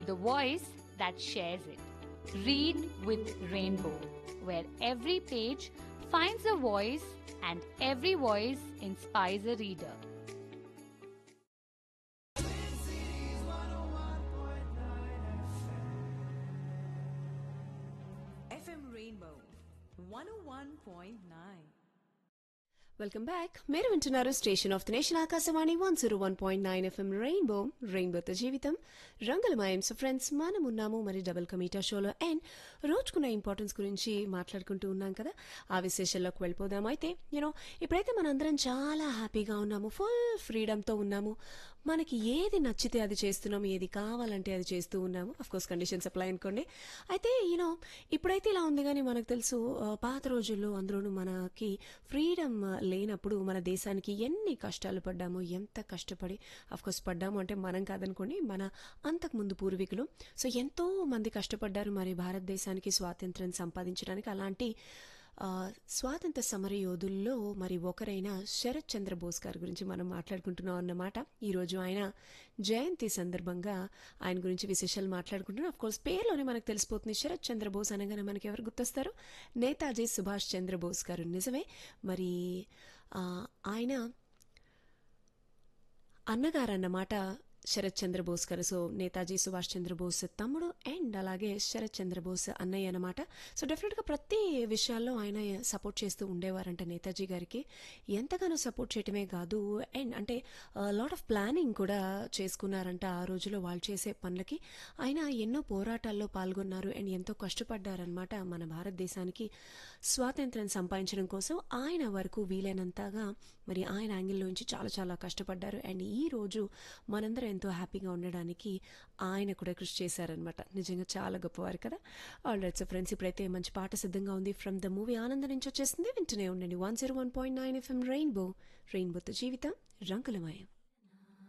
the voice that shares it. Read with Rainbow, where every page finds a voice and every voice inspires a reader. FM Rainbow 101.9. Welcome back మీరు వింటున్నారు station of the nation Akashvani one zero one point nine FM Rainbow రెయిన్బోతో జీవితం రంగులమయం so friends మనం ఉన్నాము మరి double కమీటా షోలో and రోజుకున్న importance గురించి మాట్లాడుకుంటూ ఉన్నాం కదా ఆ విశేషాల్లోకి వెళ్ళిపోదాం అయితే యూనో ఇప్పుడైతే మనందరం చాలా హ్యాపీగా ఉన్నాము ఫుల్ ఫ్రీడమ్తో ఉన్నాము మనకి ఏది నచ్చితే అది చేస్తున్నాము ఏది కావాలంటే అది చేస్తూ ఉన్నాము అఫ్ కోర్స్ కండిషన్స్ అప్లై అనుకోండి అయితే యూనో ఇప్పుడైతే ఇలా ఉంది కానీ మనకు తెలుసు ఆ, పాత రోజుల్లో అందులోనూ మనకి ఫ్రీడమ్ లేనప్పుడు మన దేశానికి ఎన్ని కష్టాలు పడ్డామో ఎంత కష్టపడి అఫ్ కోర్స్ పడ్డాము అంటే మనం కాదనుకోండి మన అంతకుముందు పూర్వీకులు సో ఎంతో మంది కష్టపడ్డారు మరి భారతదేశానికి స్వాతంత్ర్యం సంపాదించడానికి అలాంటి ఆ, స్వాతంత్ర సమర యోధుల్లో మరి ఒకరైన శరత్ చంద్ర బోస్ గారి గురించి మనం మాట్లాడుకుంటున్నాం అన్నమాట ఈరోజు ఆయన జయంతి సందర్భంగా ఆయన గురించి విశేషాలు మాట్లాడుకుంటున్నాం అఫ్ కోర్స్ పేరులోనే మనకు తెలిసిపోతుంది శరత్ చంద్ర బోస్ అనగానే మనకి ఎవరు గుర్తొస్తారు నేతాజీ సుభాష్ చంద్ర బోస్ గారు నిజమే మరి ఆ, ఆయన అన్నగారు అన్నమాట శరత్ చంద్ర బోస్ గారు సో నేతాజీ సుభాష్ చంద్రబోస్ తమ్ముడు అండ్ అలాగే శరత్ చంద్ర బోస్ అన్నయ్య అనమాట సో డెఫినెట్గా ప్రతి విషయాల్లో ఆయన సపోర్ట్ చేస్తూ ఉండేవారంట నేతాజీ గారికి ఎంతగానో సపోర్ట్ చేయటమే కాదు అండ్ అంటే లాట్ ఆఫ్ ప్లానింగ్ కూడా చేసుకున్నారంట ఆ రోజులో వాళ్ళు చేసే పనులకి ఆయన ఎన్నో పోరాటాల్లో పాల్గొన్నారు అండ్ ఎంతో కష్టపడ్డారనమాట మన భారతదేశానికి స్వాతంత్ర్యం సంపాదించడం కోసం ఆయన వరకు వీలైనంతగా మరి ఆయన యాంగిల్లోంచి చాలా చాలా కష్టపడ్డారు అండ్ ఈ రోజు మనందరం ఎంతో హ్యాపీగా ఉండడానికి ఆయన కూడా కృషి చేశారనమాట నిజంగా చాలా గొప్పవారు కదా ఆల్ రైట్ సో ఫ్రెండ్స్ ఇప్పుడైతే మంచి పాట సిద్ధంగా ఉంది ఫ్రమ్ ద మూవీ ఆనందం నుంచి వచ్చేసింది వింటూనే ఉండండి one zero one point nine FM Rainbow రెయిన్బోతో జీవితం రంగులమయం